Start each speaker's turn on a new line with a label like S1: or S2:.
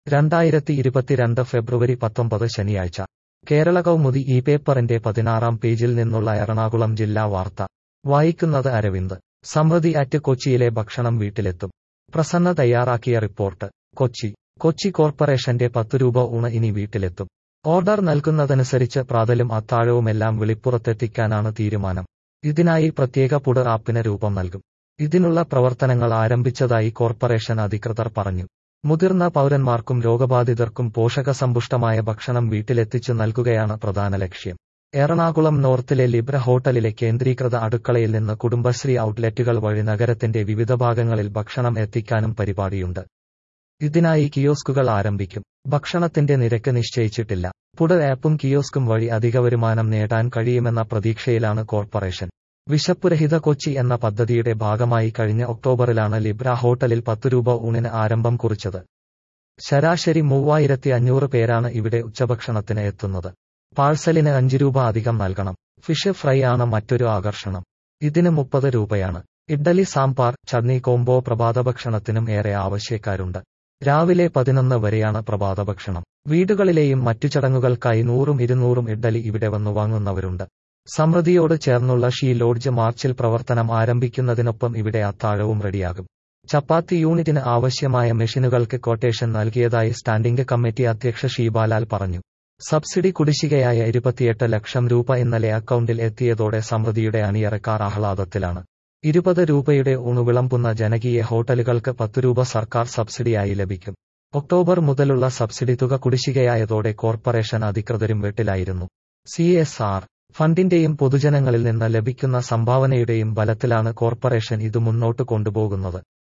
S1: രണ്ടായിരത്തി ഇരുപത്തിരണ്ട് ഫെബ്രുവരി പത്തൊമ്പത് ശനിയാഴ്ച കേരള കൗമുദി ഈ പേപ്പറിന്റെ പതിനാറാം പേജിൽ നിന്നുള്ള എറണാകുളം ജില്ലാ വാർത്ത വായിക്കുന്നത് അരവിന്ദ് സമൃദ്ധി അറ്റ് കൊച്ചിയിലെ ഭക്ഷണം വീട്ടിലെത്തും പ്രസന്ന തയ്യാറാക്കിയ റിപ്പോർട്ട് കൊച്ചി കൊച്ചി കോർപ്പറേഷന്റെ പത്തു രൂപ ഊണ് ഇനി വീട്ടിലെത്തും ഓർഡർ നൽകുന്നതനുസരിച്ച് പ്രാതലും അത്താഴവുമെല്ലാം വെളിപ്പുറത്തെത്തിക്കാനാണ് തീരുമാനം ഇതിനായി പ്രത്യേക പുടർ ആപ്പിന് രൂപം നൽകും ഇതിനുള്ള പ്രവർത്തനങ്ങൾ ആരംഭിച്ചതായി കോർപ്പറേഷൻ അധികൃതർ പറഞ്ഞു മുതിർന്ന പൗരന്മാർക്കും രോഗബാധിതർക്കും പോഷകസമ്പുഷ്ടമായ ഭക്ഷണം വീട്ടിലെത്തിച്ചു നൽകുകയാണ് പ്രധാന ലക്ഷ്യം എറണാകുളം നോർത്തിലെ ലിബ്ര ഹോട്ടലിലെ കേന്ദ്രീകൃത അടുക്കളയിൽ നിന്ന് കുടുംബശ്രീ ഔട്ട്ലെറ്റുകൾ വഴി നഗരത്തിന്റെ വിവിധ ഭാഗങ്ങളിൽ ഭക്ഷണം എത്തിക്കാനും പരിപാടിയുണ്ട് ഇതിനായി കിയോസ്കുകൾ ആരംഭിക്കും ഭക്ഷണത്തിന്റെ നിരക്ക് നിശ്ചയിച്ചിട്ടില്ല പുടർ ആപ്പും കിയോസ്കും വഴി അധിക വരുമാനം നേടാൻ കഴിയുമെന്ന പ്രതീക്ഷയിലാണ് കോർപ്പറേഷൻ വിശപ്പുരഹിത കൊച്ചി എന്ന പദ്ധതിയുടെ ഭാഗമായി കഴിഞ്ഞ ഒക്ടോബറിലാണ് ലിബ്ര ഹോട്ടലിൽ പത്തു രൂപ ഊണിന് ആരംഭം കുറിച്ചത് ശരാശരി മൂവായിരത്തി അഞ്ഞൂറ് പേരാണ് ഇവിടെ ഉച്ചഭക്ഷണത്തിന് എത്തുന്നത് പാഴ്സലിന് അഞ്ചു രൂപ അധികം നൽകണം ഫിഷ് ഫ്രൈ ആണ് മറ്റൊരു ആകർഷണം ഇതിന് മുപ്പത് രൂപയാണ് ഇഡ്ഡലി സാമ്പാർ ചട്നി കോംബോ പ്രഭാതഭക്ഷണത്തിനും ഏറെ ആവശ്യക്കാരുണ്ട് രാവിലെ പതിനൊന്ന് വരെയാണ് പ്രഭാതഭക്ഷണം വീടുകളിലെയും മറ്റു ചടങ്ങുകൾക്കായി നൂറും ഇരുന്നൂറും ഇഡ്ഡലി ഇവിടെ വന്നു വാങ്ങുന്നവരുണ്ട് സമൃദ്ധിയോട് ചേർന്നുള്ള ഷീ ലോഡ്ജ് മാർച്ചിൽ പ്രവർത്തനം ആരംഭിക്കുന്നതിനൊപ്പം ഇവിടെ അത്താഴവും റെഡിയാകും ചപ്പാത്തി യൂണിറ്റിന് ആവശ്യമായ മെഷീനുകൾക്ക് ക്വട്ടേഷൻ നൽകിയതായി സ്റ്റാൻഡിംഗ് കമ്മിറ്റി അധ്യക്ഷ ഷീബാലാൽ പറഞ്ഞു സബ്സിഡി കുടിശ്ശികയായ ഇരുപത്തിയെട്ട് ലക്ഷം രൂപ ഇന്നലെ അക്കൗണ്ടിൽ എത്തിയതോടെ സമൃദ്ധിയുടെ അണിയറക്കാർ ആഹ്ലാദത്തിലാണ് ഇരുപത് രൂപയുടെ ഊണുവിളമ്പുന്ന ജനകീയ ഹോട്ടലുകൾക്ക് പത്ത് രൂപ സർക്കാർ സബ്സിഡിയായി ലഭിക്കും ഒക്ടോബർ മുതലുള്ള സബ്സിഡി തുക കുടിശ്ശികയായതോടെ കോർപ്പറേഷൻ അധികൃതരും വീട്ടിലായിരുന്നു സി എസ് ആർ ഫണ്ടിന്റെയും പൊതുജനങ്ങളിൽ നിന്ന് ലഭിക്കുന്ന സംഭാവനയുടെയും ബലത്തിലാണ് കോർപ്പറേഷൻ ഇത് മുന്നോട്ട് കൊണ്ടുപോകുന്നത്